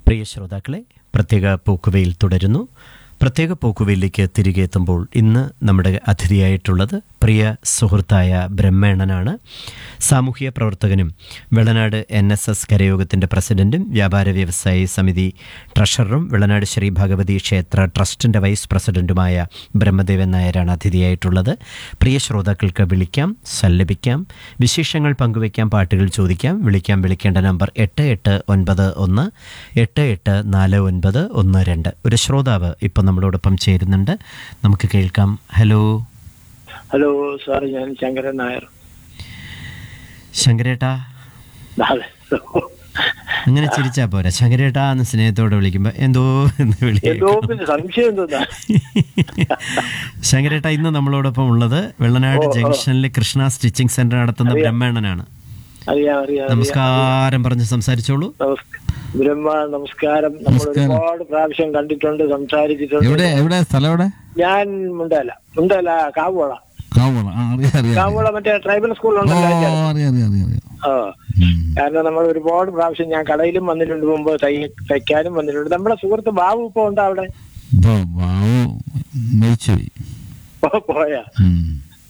പ്രിയ ശ്രോതാക്കളെ പ്രത്യേക പോക്കുവയിൽ തുടരുന്നു പ്രത്യേക പോക്കുവയിലേക്ക് തിരികെ എത്തുമ്പോൾ ഇന്ന് നമ്മുടെ അതിഥിയായിട്ടുള്ളത് പ്രിയ സുഹൃത്തായ ബ്രഹ്മേണനാണ് സാമൂഹ്യ പ്രവർത്തകനും വെള്ളനാട് എൻ എസ് എസ് കരയോഗത്തിൻ്റെ പ്രസിഡന്റും വ്യാപാര വ്യവസായി സമിതി ട്രഷററും വെള്ളനാട് ശ്രീ ഭഗവതി ക്ഷേത്ര ട്രസ്റ്റിൻ്റെ വൈസ് പ്രസിഡന്റുമായ ബ്രഹ്മദേവൻ നായരാണ് അതിഥിയായിട്ടുള്ളത് പ്രിയ ശ്രോതാക്കൾക്ക് വിളിക്കാം സല്ലപിക്കാം വിശേഷങ്ങൾ പങ്കുവയ്ക്കാം പാട്ടുകൾ ചോദിക്കാം വിളിക്കാം വിളിക്കേണ്ട നമ്പർ എട്ട് എട്ട് ഒൻപത് ഒന്ന് എട്ട് എട്ട് നാല് ഒൻപത് ഒന്ന് രണ്ട് ഒരു ശ്രോതാവ് ഇപ്പം നമ്മളോടൊപ്പം ചേരുന്നുണ്ട് നമുക്ക് കേൾക്കാം ഹലോ ഹലോ സാർ ഞാൻ ശങ്കരൻ നായർ ശങ്കരേട്ടാ അതെ അങ്ങനെ ചിരിച്ചാ പോരാ ശങ്കരേട്ടാ എന്ന് സ്നേഹത്തോടെ വിളിക്കുമ്പോൾ എന്തോ എന്ന് എന്തോ വിളിക്കും പിന്നെ സംശയം തോന്നാ ശങ്കരേട്ട ഇന്ന് നമ്മളോടൊപ്പം ഉള്ളത് വെള്ളനാട് ഓ, ഓ. ജംഗ്ഷനിൽ കൃഷ്ണ സ്റ്റിച്ചിങ് സെന്റർ നടത്തുന്ന അറിയാം. ബ്രഹ്മേണനാണ് അറിയാം അറിയാം അറിയാം. നമസ്കാരം പറഞ്ഞ് സംസാരിച്ചോളൂ നമസ്ക- ബ്രഹ്മ നമസ്കാരം നമ്മൾ നമസ്കാരം. ഒരുപാട് പ്രാവശ്യം കണ്ടിട്ടുണ്ട് സംസാരിച്ചിട്ടുണ്ട് എവിടെ എവിടെ സ്ഥലം എവിടെ ഞാൻ മുണ്ടല്ല മുണ്ടല്ല കാവുള കാവുള ആ അറിയാം അറിയാം കാവുള മറ്റേ ട്രൈബൽ ഓ സ്കൂളുണ്ടല്ലോ അതിന്റെ അടുത്ത്. അറിയാം അറിയാം അറിയാം അറിയാം ആ ഉം. കാരണം നമ്മൾ ഒരുപാട് പ്രാവശ്യം ഞാൻ കടയിലും വന്നിട്ടുണ്ട് മുമ്പ് തൈ തയ്ക്കാനും വന്നിട്ടുണ്ട് നമ്മുടെ സുഹൃത്ത് ബാബു ഇപ്പൊ ഉണ്ടോ അവിടെ ഇപ്പൊ ബാബു മരിച്ചുപോയി പോ- പോയാ ഉം.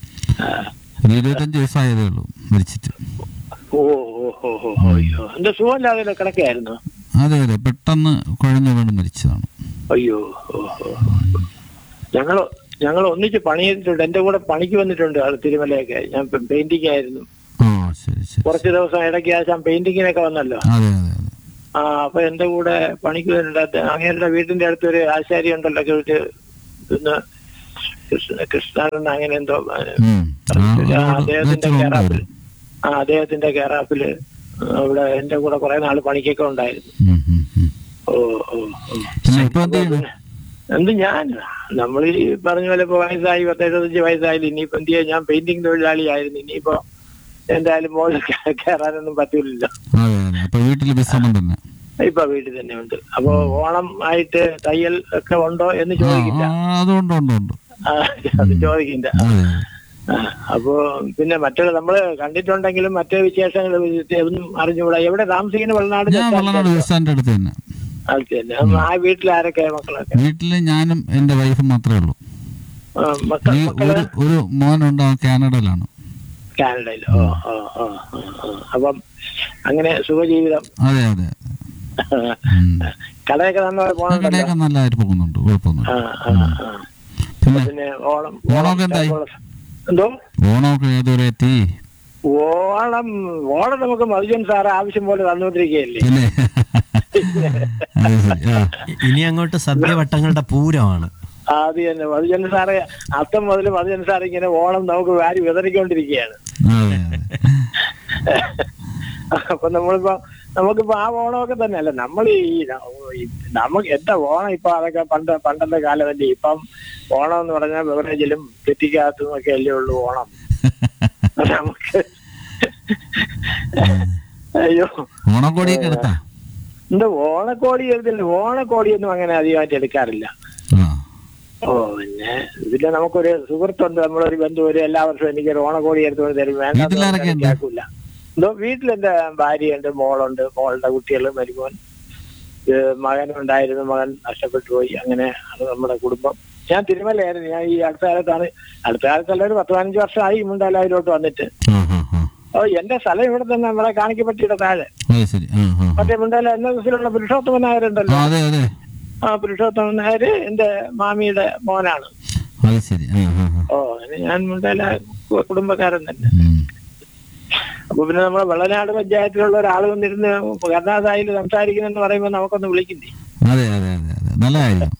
ഒരു ഇരുപത്തഞ്ച് ദിവസമായതേ ഉള്ളൂ മരിച്ചിട്ട് ഓ ഓ ഓ ഓ ഓ, അയ്യോ എന്റെ സുഖമില്ലാതെ കിടക്കായിരുന്നു അതെ അതെ പെട്ടെന്ന് കുഴഞ്ഞു വീണ് മരിച്ചതാണ് അയ്യോ ഓ, ഓ, ഓ. ഞങ്ങള് ഞങ്ങൾ ഒന്നിച്ച് പണി ചെയ്തിട്ടുണ്ട് എന്റെ കൂടെ പണിക്ക് വന്നിട്ടുണ്ട് ആള് തിരുമലയൊക്കെ ഞാൻ പെയിന്റിംഗ് ആയിരുന്നു ഓ ശരി ശരി കുറച്ച് ദിവസം ഇടയ്ക്ക് ആ ഞാൻ പെയിന്റിങ്ങിനൊക്കെ വന്നല്ലോ അതെ അതെ അതെ ആ അപ്പൊ എന്റെ കൂടെ പണിക്ക് വന്നിട്ടുണ്ട് അങ്ങേരുടെ വീടിന്റെ അടുത്ത് ഒരു ആശാരി ഉണ്ടല്ലോ ഒരു പിന്നെ കൃഷ്ണ കൃഷ്ണൻ അങ്ങനെ എന്തോ ഉം. ആ, ആ, അവിടെ അദ്ദേഹത്തിന്റെ വെച്ച് കേറാപ്പിൽ കൊണ്ടുവരും. ആ അദ്ദേഹത്തിന്റെ കേറാപ്പില് അവിടെ എന്റെ കൂടെ കുറെ നാള് പണിക്കൊക്കെ ഉണ്ടായിരുന്നു ഉം, ഉം, ഉം. ഓ ഓ ഓ പിന്നെ ഇപ്പൊ എന്ത് ചെയ്യണം എന്ത് ഞാൻ നമ്മൾ ഈ പറഞ്ഞ പോലെ ഇപ്പൊ വയസ്സായി പത്ത് എഴുപത്തഞ്ച് വയസ്സായില്ല ഇനിയിപ്പോ എന്ത് ചെയ്യാൻ ഞാൻ പെയിന്റിംഗ് തൊഴിലാളിയായിരുന്നു ഇനിയിപ്പോ എന്തായാലും മോളിൽ കേ- കയറാനൊന്നും പറ്റൂലല്ലോ അതെ അതെ അപ്പൊ വീട്ടിൽ വിശ്രമം തന്നെ ഇപ്പൊ വീട്ടിൽ തന്നെ ഉണ്ട് അപ്പൊ ഓണം ആയിട്ട് തയ്യൽ ഒക്കെ ഉണ്ടോ എന്ന് ആ ചോദിക്കില്ല ആ, അതുണ്ട് ഉണ്ട് ഉണ്ട് ആ, അത് ചോദിക്കില്ല അതെ അതെ ആ, അപ്പോ പിന്നെ മറ്റുള്ള നമ്മള് കണ്ടിട്ടുണ്ടെങ്കിലും മറ്റേ വിശേഷങ്ങൾ ഒന്നും അറിഞ്ഞുകൂടാ എവിടെ താമസിക്കുന്ന വെള്ളനാട് ഞാൻ വെള്ളനാട് ബസ് സ്റ്റാൻഡിന്റെ അടുത്ത് തന്നെ അടുത്ത് തന്നെ ആ വീട്ടിൽ ആരൊക്കെ മക്കളൊക്കെ വീട്ടില് ഞാനും എന്റെ വൈഫും മാത്രമേ ഉള്ളൂ ആ, മക്കൾ ഈ മക്കള് ഒരു ഒരു മോനുണ്ട് അവൻ കാനഡയിലാണ് കാനഡയിൽ ഓ ഓ ഓ ഓ, ഓ. അപ്പം അങ്ങനെ സുഖജീവിതം അതെ അതെ ഉം. കടയൊക്കെ നന്നായി പോകണുണ്ടല്ലോ കടയൊക്കെ നല്ലതായിട്ട് പോകുന്നുണ്ട് ആ കുഴപ്പമൊന്നുമില്ല ആ ആ പിന്നെ പിന്നെ ഓണം ഓണമൊക്കെ എന്തായി? എന്തോ ഓണമൊക്കെ ഏതുവരെ എത്തി ഓണം ഓണം നമുക്ക് മധുജൻ സാറ് ആവശ്യം പോലെ തന്നുകൊണ്ടിരിക്കുകയല്ലേ പിന്നെ അത് ശരി. ആ. ഇ- ഇനി അങ്ങോട്ട് സദ്യവട്ടങ്ങളുടെ പൂരമാണ് അത് തന്നെ മധുജൻ സാറ് അത്തം മുതൽ മധുജൻ സാർ ഇങ്ങനെ ഓണം നമുക്ക് വാരി വിതറിക്കൊണ്ടിരിക്കുകയാണ് അതെ അതെ അപ്പൊ നമ്മളിപ്പോ നമുക്കിപ്പോ ആ ഓണമൊക്കെ തന്നെ അല്ല നമ്മൾ ഈ ഈ നമുക്ക് എന്താ ഓണം ഇപ്പൊ അതൊക്കെ പണ്ട് പണ്ടത്തെ കാലമല്ലേ ഇപ്പം ഓണം എന്ന് പറഞ്ഞാൽ ബെവറേജിലും തെറ്റിക്കകത്തും ഒക്കെ അല്ലേ ഉള്ളൂ ഓണം നമുക്ക് അയ്യോ ഓണക്കോടിയൊക്കെ എടുത്താ എന്താ ഓണക്കോടി എടുത്തില്ല ഓണക്കോടിയൊന്നും അങ്ങനെ അധികമായിട്ട് എടുക്കാറില്ല ആ ഓ പിന്നെ ഇതില് നമുക്കൊരു സുഹൃത്തുണ്ട് നമ്മളൊരു ബന്ധു ഒരു എല്ലാ വർഷവും എനിക്കൊരു ഓണക്കോടി എടുത്തുകൊണ്ട് തരും വേണ്ട വീട്ടിലാരൊക്കെ ഉണ്ട്? കേൾക്കൂല എന്തോ വീട്ടിലെന്റെ ഭാര്യയുണ്ട് മോളുണ്ട് മോളുടെ കുട്ടികൾ മരുമോൻ ഏഹ് മകനുണ്ടായിരുന്നു മകൻ നഷ്ടപ്പെട്ടു പോയി അങ്ങനെ അത് നമ്മുടെ കുടുംബം ഞാൻ തിരുമലയായിരുന്നു ഞാൻ ഈ അടുത്ത കാലത്താണ് അടുത്ത കാലത്തല്ല ഒരു പത്ത് പതിനഞ്ച് വർഷമായി മുണ്ടാലായിലോട്ട് വന്നിട്ട് ആ ആ ആ ഓ എന്റെ സ്ഥലം ഇവിടെ തന്നെ നമ്മളെ കാണിക്കപ്പെട്ടിയുടെ താഴെ അത് ശരി ആ ആ ആ. മറ്റേ മുണ്ടാല എന്ന ദിവസത്തിലുള്ള പുരുഷോത്തമൻ നായരുണ്ടല്ലോ ആ, അതെ അതെ ആ പുരുഷോത്തമൻ നായര് എന്റെ മാമിയുടെ മോനാണ് അത് ശരി ആ ആ ആ. ഓ അതിന് ഞാൻ മുണ്ടാല കു- കുടുംബക്കാരൻ തന്നെ ഉം. അപ്പൊ പിന്നെ നമ്മളെ വെള്ളനാട് പഞ്ചായത്തിലുള്ള ഒരാൾ വന്നിരുന്ന് കർണാസായിൽ സംസാരിക്കുന്നെന്ന് പറയുമ്പോൾ നമുക്കൊന്ന് വിളിക്കണ്ടേ അതെ അതെ അതെ അതെ നല്ല കാര്യം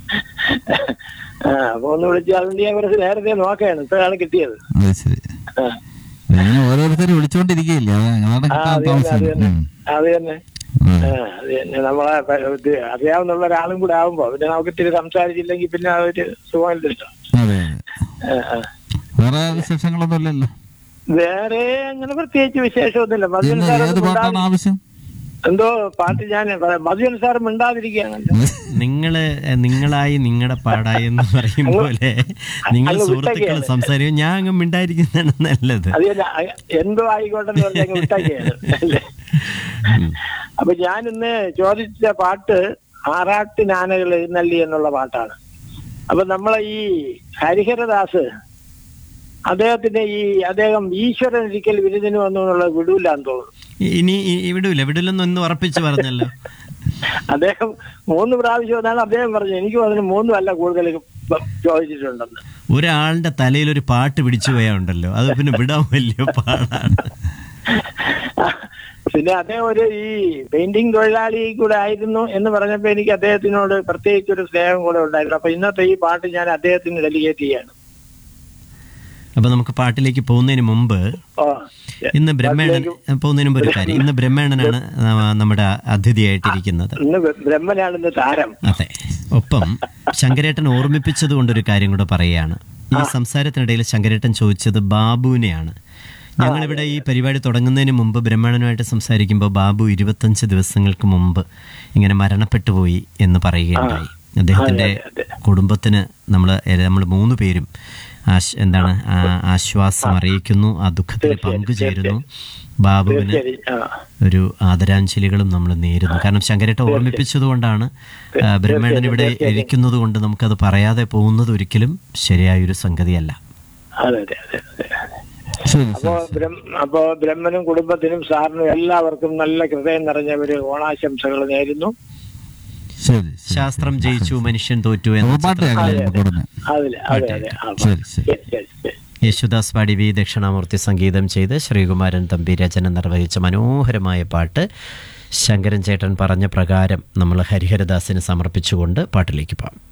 ആ അപ്പൊ ഒന്ന് വിളിച്ച് അതിന്റെ ഞാൻ കുറച്ച് നേരത്തെ നോക്കുകയാണ് ഇപ്പോഴാണ് കിട്ടിയത് അത് ശരി ആ. ഇങ്ങനെ ഓരോരുത്തർ വിളിച്ചോണ്ടിരിക്കുകയില്ലേ അതെ അതാണ് ആ, കിട്ടാൻ അത് തന്നെ, അത് താമസം തന്നെ. ഉം. അത് തന്നെ ഉം. ആ, അത് തന്നെ നമ്മളെ പ- ഇത് അറിയാവുന്ന ഒരാളും കൂടെ ആവുമ്പോ പിന്നെ നമുക്ക് ഇത്തിരി സംസാരിച്ചില്ലെങ്കിൽ പിന്നെ അതൊരു സുഖമില്ലല്ലോ അതെ അതെ ആ, ആ. വേറെ വിശേഷങ്ങളൊന്നും ഇല്ലല്ലോ വേറെ അങ്ങനെ പ്രത്യേകിച്ച് വിശേഷമൊന്നുമില്ല മധുരൻ ഇന്ന് സാർ ഏത് പാട്ടാണ് ആവശ്യം എന്തോ പാട്ട് ഞാൻ മധുജൻ സാർ മിണ്ടാതിരിക്കുകയാണ് നിങ്ങള് എ, നിങ്ങളായി നിങ്ങളുടെ പാടായി എന്ന് പറയും പോലെ നിങ്ങൾ അങ്ങ് സുഹൃത്തുക്കൾ വിട്ടേക്കുകയാണ്. സംസാരിക്കും ഞാൻ അങ്ങ് മിണ്ടായിരിക്കുന്നതാണ് നല്ലത് അത് തന്നെ അ- എന്തോ ആയിക്കോട്ടെ എന്ന് പറഞ്ഞ് അങ്ങ് വിട്ടേക്കുകയാണ് അല്ലേ ഉം. അപ്പൊ ഞാൻ ഇന്ന് ചോദിച്ച പാട്ട് ആറാട്ടിനാനകൾ എഴുന്നള്ളി എന്നുള്ള പാട്ടാണ് അപ്പൊ നമ്മളെ ഈ ഹരിഹരദാസ് അദ്ദേഹത്തിന്റെ ഈ അദ്ദേഹം ഈശ്വരൻ ഒരിക്കൽ വിരുദിന് വന്നു എന്നുള്ളത് വിടൂലാന്ന് തോന്നുന്നു ഇനി ഇ- വിടൂല വിടൂലെന്ന് ഒന്ന് ഉറപ്പിച്ച് പറഞ്ഞല്ലോ അദ്ദേഹം മൂന്ന് പ്രാവശ്യം എന്നാണ് അദ്ദേഹം പറഞ്ഞത് എനിക്കും അതിന് മൂന്നും അല്ല കൂടുതൽ ബ- ചോദിച്ചിട്ടുണ്ടെന്ന് ഒരാളുടെ തലയിൽ ഒരു പാട്ട് പിടിച്ചു പോയാ ഉണ്ടല്ലോ അത് പിന്നെ വിടാൻ വലിയ പാടാണ് പിന്നെ അദ്ദേഹം ഒരു ഈ പെയിന്റിംഗ് തൊഴിലാളി കൂടെ ആയിരുന്നു എന്ന് പറഞ്ഞപ്പോ എനിക്ക് അദ്ദേഹത്തിനോട് പ്രത്യേകിച്ച് ഒരു സ്നേഹം കൂടെ ഉണ്ടായിരുന്നു അപ്പൊ ഇന്നത്തെ ഈ പാട്ട് ഞാൻ അദ്ദേഹത്തിന് ഡെലിഗേറ്റ് ചെയ്യാണ് അപ്പൊ നമുക്ക് പാട്ടിലേക്ക് പോകുന്നതിന് മുമ്പ് ഓ ഇന്ന് ബ്രഹ്മേണൻ പോകുന്നതിന് മുമ്പ് ഒരു കാര്യം ഇന്ന് ബ്രഹ്മേണനാണ് ന- നമ്മുടെ അതിഥിയായിട്ടിരിക്കുന്നത് ഇന്ന് ബ്രഹ്മനാണ് ഇന്ന് താരം അതെ ഒപ്പം ശങ്കരേട്ടൻ ഓർമ്മിപ്പിച്ചത് കൊണ്ടൊരു കാര്യം കൂടെ പറയുകയാണ് ഈ സംസാരത്തിനിടയിൽ ശങ്കരേട്ടൻ ചോദിച്ചത് ബാബുവിനെയാണ് ഞങ്ങളിവിടെ ഈ പരിപാടി തുടങ്ങുന്നതിന് മുമ്പ് ബ്രഹ്മണനുമായിട്ട് സംസാരിക്കുമ്പോൾ ബാബു ഇരുപത്തഞ്ച് ദിവസങ്ങൾക്ക് മുമ്പ് ഇങ്ങനെ മരണപ്പെട്ടു പോയി എന്ന് പറയുകയുണ്ടായി അദ്ദേഹത്തിന്റെ കുടുംബത്തിന് നമ്മൾ നമ്മൾ മൂന്ന് പേരും ആശ് എന്താണ് ആ- ആശ്വാസം അറിയിക്കുന്നു ആ ദുഃഖത്തിൽ പങ്കുചേരുന്നു ബാബുവിന് ശരി ആ ഒരു ആദരാഞ്ജലികളും നമ്മൾ നേരുന്നു കാരണം ശങ്കരേട്ട ഓർമ്മിപ്പിച്ചതുകൊണ്ടാണ് ആ, ബ്രഹ്മേണൻ ഇവിടെ ഇരിക്കുന്നത് കൊണ്ട് നമുക്കത് പറയാതെ പോകുന്നത് ഒരിക്കലും ശരിയായൊരു സംഗതിയല്ല അതെ അതെ അതെ അതെ ശരി അപ്പോ ബ്രഹ്മ അപ്പോ ബ്രഹ്മനും കുടുംബത്തിനും സാറിനും എല്ലാവർക്കും നല്ല ഹൃദയം നിറഞ്ഞ ഒരു ഓണാശംസകൾ നേരുന്നു ശരി ശരി ശാസ്ത്രം ജയിച്ചു മനുഷ്യൻ തോറ്റു എന്ന അപ്പൊ പാട്ട് കേൾക്കാം നമുക്ക് ഉടനെ അതില് അതെ അതെ ആ, ശരി ശരി ശരി ശരി ശരി യേശുദാസ് പാടി വി ദക്ഷിണാമൂർത്തി സംഗീതം ചെയ്ത് ശ്രീകുമാരൻ തമ്പി രചന നിർവഹിച്ച മനോഹരമായ പാട്ട് ശങ്കരൻ ചേട്ടൻ പറഞ്ഞ പ്രകാരം നമ്മൾ ഹരിഹരദാസിന് സമർപ്പിച്ചുകൊണ്ട് പാട്ടിലേക്ക് പോകാം